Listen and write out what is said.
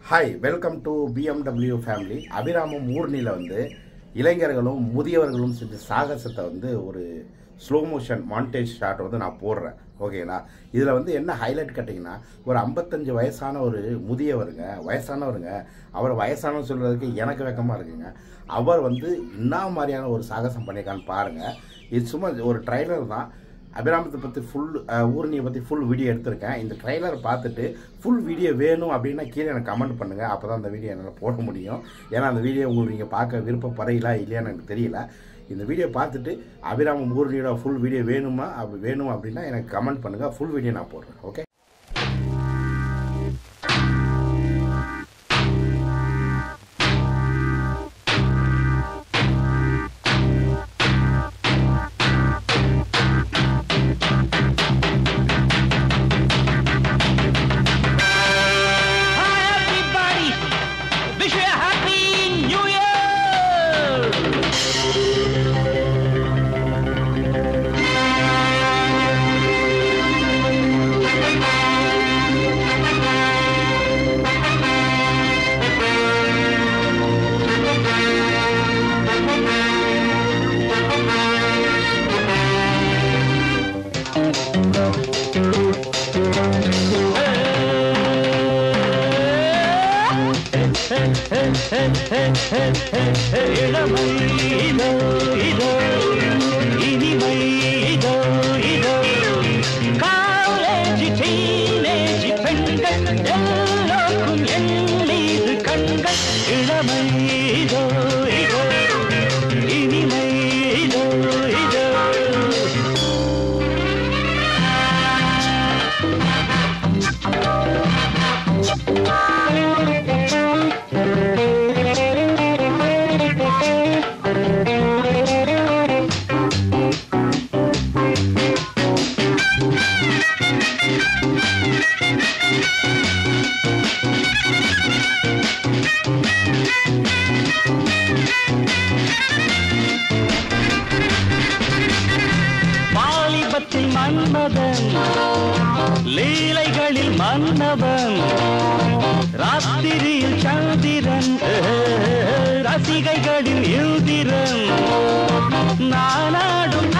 Hi welcome to BMW family Abiramam ஊர்னியில் வந்து இளைஞர்களும் முதியவர்களும் செஞ்ச சாகசத்தை வந்து ஒரு ஸ்லோ மோஷன் மாண்டேஜ் ஷாட் வந்து நான் போடுறேன் ஓகேங்களா இதில் வந்து என்ன ஹைலைட் கேட்டிங்கன்னா ஒரு ஐம்பத்தஞ்சு வயசான ஒரு முதியவருங்க வயசானவருங்க அவர் வயசானவர் சொல்கிறதுக்கு எனக்கு வெக்கமாக இருக்குங்க அவர் வந்து என்ன மாதிரியான ஒரு சாகசம் பண்ணியிருக்கான்னு பாருங்கள் இது சும்மா ஒரு ட்ரைலர் தான் அபிராமத்தை பற்றி ஃபுல் ஊர்னியை பற்றி ஃபுல் வீடியோ எடுத்திருக்கேன் இந்த ட்ரைலர் பார்த்துட்டு ஃபுல் வீடியோ வேணும் அப்படின்னா கீழே எனக்கு கமெண்ட் பண்ணுங்கள் அப்போ தான் அந்த வீடியோ என்னால் போட முடியும் ஏன்னா அந்த வீடியோ உங்களுக்கு நீங்கள் பார்க்க விருப்பப்படுறீங்களா இல்லையான்னு எனக்கு தெரியல இந்த வீடியோ பார்த்துட்டு அபிராமம் ஊர்னியோட ஃபுல் வீடியோ வேணுமா அப்படி வேணும் அப்படின்னா எனக்கு கமெண்ட் பண்ணுங்கள் ஃபுல் வீடியோ நான் போடுறேன் okay Hi everybody! Wish you a happy new year! இளமை இதோ இதோ இனிமை இதோ இதோ காலேஜ் டீனேஜ் பெண்கள் எல்லோருக்கும் என் மீது கண்கள் இளமை இதோ இதோ இனிமை இதோ இதோ வாலிபத்தில் மன்மதன் லீலைகளில் மன்னவன் ராத்திரியில் சந்திரன் ரசிகைகளின் இந்திரன் நானாடும்